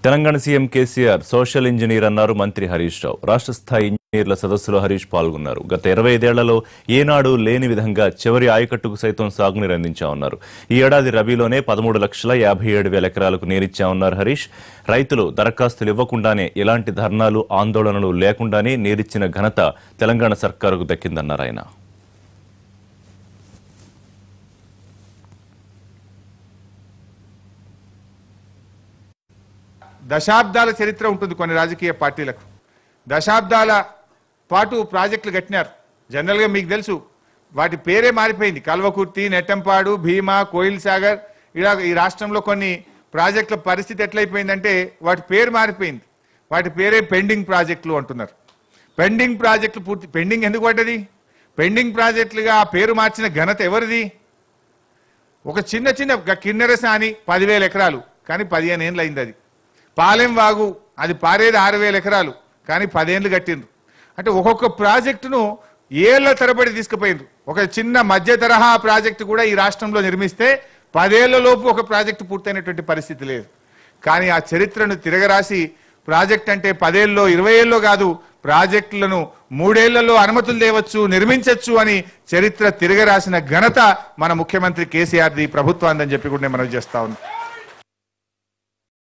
Telangana CM KCR social engineer అన్నారు మంత్రి హరీష్ రావు రాష్ట్ర స్థాయి ఇంజనీర్ల సదస్సులో హరీష్ పాల్గొన్నారు గత ఇరవై ఐదేళ్లలో ఏనాడు లేని విధంగా చివరి ఆయకట్టుకు సైతం సాగునీరు అందించామన్నారు ఈ ఏడాది రబీలోనే పదమూడు లక్షల యాభై ఏడు వేల ఎకరాలకు నీరిచ్చామన్నారు హరీష్ రైతులు దరఖాస్తులు ఇవ్వకుండానే ఎలాంటి ధర్నాలు ఆందోళనలు లేకుండానే నీరిచ్చిన ఘనత తెలంగాణ సర్కారుకు దక్కిందన్నారు ఆయన దశాబ్దాల చరిత్ర ఉంటుంది కొన్ని రాజకీయ పార్టీలకు దశాబ్దాల పాటు ప్రాజెక్టులు కట్టినారు జనరల్గా మీకు తెలుసు వాటి పేరే మారిపోయింది కల్వకుర్తి నెట్టంపాడు భీమా కోయిల్ సాగర్ ఇలా ఈ రాష్ట్రంలో కొన్ని ప్రాజెక్టుల పరిస్థితి ఎట్లయిపోయిందంటే వాటి పేరు మారిపోయింది వాటి పేరే పెండింగ్ ప్రాజెక్టులు అంటున్నారు పెండింగ్ ప్రాజెక్టులు పూర్తి పెండింగ్ ఎందుకు పడ్డది పెండింగ్ ప్రాజెక్టులుగా ఆ పేరు మార్చిన ఘనత ఎవరిది ఒక చిన్న చిన్న గ- కిన్నెరసాని పదివేల ఎకరాలు కానీ పదిహేను ఏళ్ళు అయింది అది పాలెం వాగు అది పారేది ఆరు వేల ఎకరాలు కానీ పదేళ్ళు కట్టిండ్రు అంటే ఒక్కొక్క ప్రాజెక్టును ఏళ్ల తరబడి తీసుకుపోయిండ్రు ఒక చిన్న మధ్య తరహా ప్రాజెక్టు కూడా ఈ రాష్ట్రంలో నిర్మిస్తే పదేళ్ల లోపు ఒక ప్రాజెక్టు పూర్తయినటువంటి పరిస్థితి లేదు కానీ ఆ చరిత్రను తిరగరాసి ప్రాజెక్ట్ అంటే పదేళ్ళలో ఇరవై ఏళ్ళలో కాదు ప్రాజెక్టులను మూడేళ్లలో అనుమతులు తేవచ్చు నిర్మించవచ్చు అని చరిత్ర తిరగరాసిన ఘనత మన ముఖ్యమంత్రి కేసీఆర్ది ప్రభుత్వాన్ని అని చెప్పి కూడా నేను మనవి చేస్తా ఉన్నాను